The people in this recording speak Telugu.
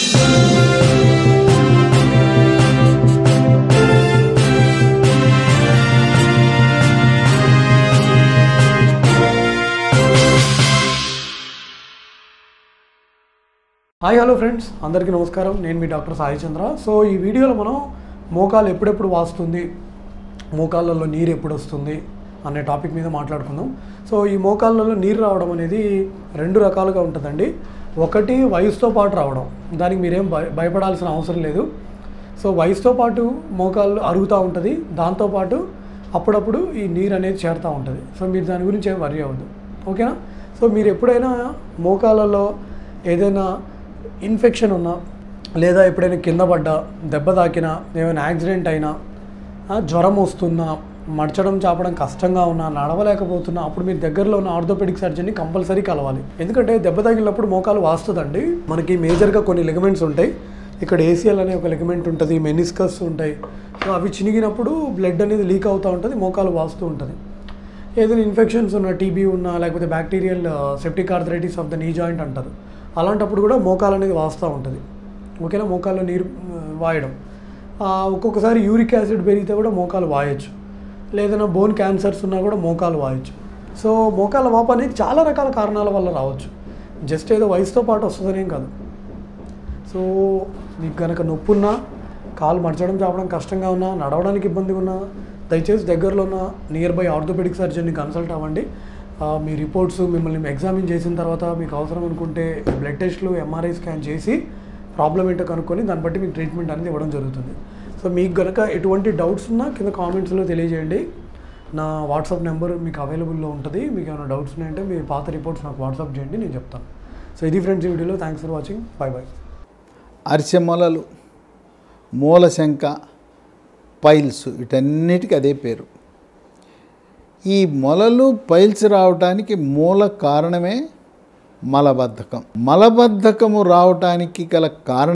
హాయ్ హలో ఫ్రెండ్స్ అందరికీ నమస్కారం నేను మీ డాక్టర్ సాయి చంద్ర సో ఈ వీడియోలో మనం మోకాలు ఎప్పుడెప్పుడు వాస్తుంది మోకాళ్ళలో నీరు ఎప్పుడు వస్తుంది అనే టాపిక్ మీద మాట్లాడుకుందాం సో ఈ మోకాళ్ళలో నీరు రావడం అనేది రెండు రకాలుగా ఉంటుందండి ఒకటి వయసుతో పాటు రావడం దానికి మీరేం భయ భయపడాల్సిన అవసరం లేదు సో వయసుతో పాటు మోకాళ్ళు అరుగుతూ ఉంటుంది దాంతోపాటు అప్పుడప్పుడు ఈ నీరు అనేది చేరుతూ ఉంటుంది సో మీరు దాని గురించి ఏం వరి అవ్వద్దు ఓకేనా సో మీరు ఎప్పుడైనా మోకాళ్ళలో ఏదైనా ఇన్ఫెక్షన్ ఉన్నా లేదా ఎప్పుడైనా కింద పడ్డా దెబ్బ తాకినా ఏమైనా యాక్సిడెంట్ అయినా ఆ, జ్వరం వస్తున్నా మడచడం చాపడం కష్టంగా ఉన్నా నడవలేకపోతున్నా అప్పుడు మీరు దగ్గరలో ఉన్న ఆర్థోపెడిక్ సర్జన్ని కంపల్సరీ కలవాలి ఎందుకంటే దెబ్బ తగిలినప్పుడు మోకాలు వాస్తుందండి మనకి మేజర్గా కొన్ని లిగమెంట్స్ ఉంటాయి ఇక్కడ ఏసీఎల్ అనే ఒక లిగమెంట్ ఉంటుంది మెనిస్కస్ ఉంటాయి సో అవి చినిగినప్పుడు బ్లడ్ అనేది లీక్ అవుతూ ఉంటుంది మోకాలు వాస్తూ ఉంటుంది ఏదైనా ఇన్ఫెక్షన్స్ ఉన్న టీబీ ఉన్నా లేకపోతే bacterial septic arthritis of the knee joint అంటారు అలాంటప్పుడు కూడా మోకాలు అనేది వాస్తూ ఉంటుంది ఓకేనా మోకాల్లో నీరు ఆ, వాయడం ఆ, ఒక్కొక్కసారి యూరిక్ యాసిడ్ పెరిగితే కూడా మోకాలు వాయచ్చు లేదన్నా బోన్ క్యాన్సర్స్ ఉన్నా కూడా మోకాలు వాయచ్చు సో మోకాల వాపు అనేది చాలా రకాల కారణాల వల్ల రావచ్చు జస్ట్ ఏదో వయసుతో పాటు వస్తుందనేం కాదు సో మీకు కనుక నొప్పి ఉన్నా కాలు మడచడం చాపడం కష్టంగా ఉన్నా నడవడానికి ఇబ్బందిగా ఉన్నా దయచేసి దగ్గరలో ఉన్న నియర్ బై ఆర్థోపెడిక్ సర్జన్ని కన్సల్ట్ అవ్వండి ఆ, మీ రిపోర్ట్స్ మిమ్మల్ని ఎగ్జామిన్ చేసిన తర్వాత మీకు అవసరం అనుకుంటే బ్లడ్ టెస్ట్లు ఎంఆర్ఐ స్కాన్ చేసి ప్రాబ్లం ఏంటో కనుక్కొని దాన్ని బట్టి మీకు ట్రీట్మెంట్ అనేది ఇవ్వడం జరుగుతుంది సో మీకు కనుక ఎటువంటి డౌట్స్ ఉన్నా కింద కామెంట్స్లో తెలియజేయండి నా వాట్సాప్ నెంబర్ మీకు అవైలబుల్లో ఉంటుంది మీకు ఏమైనా డౌట్స్ ఉన్నాయంటే మీ పాత రిపోర్ట్స్ నాకు వాట్సాప్ చేయండి నేను చెప్తాను సో ఇది ఫ్రెండ్స్ ఈ వీడియోలో thanks for watching bye bye అరిసెమొలలు మూలశంక పైల్స్ వీటన్నిటికీ అదే పేరు ఈ మొలలు పైల్స్ రావటానికి మూల కారణమే మలబద్ధకం మలబద్ధకము రావటానికి గల కారణం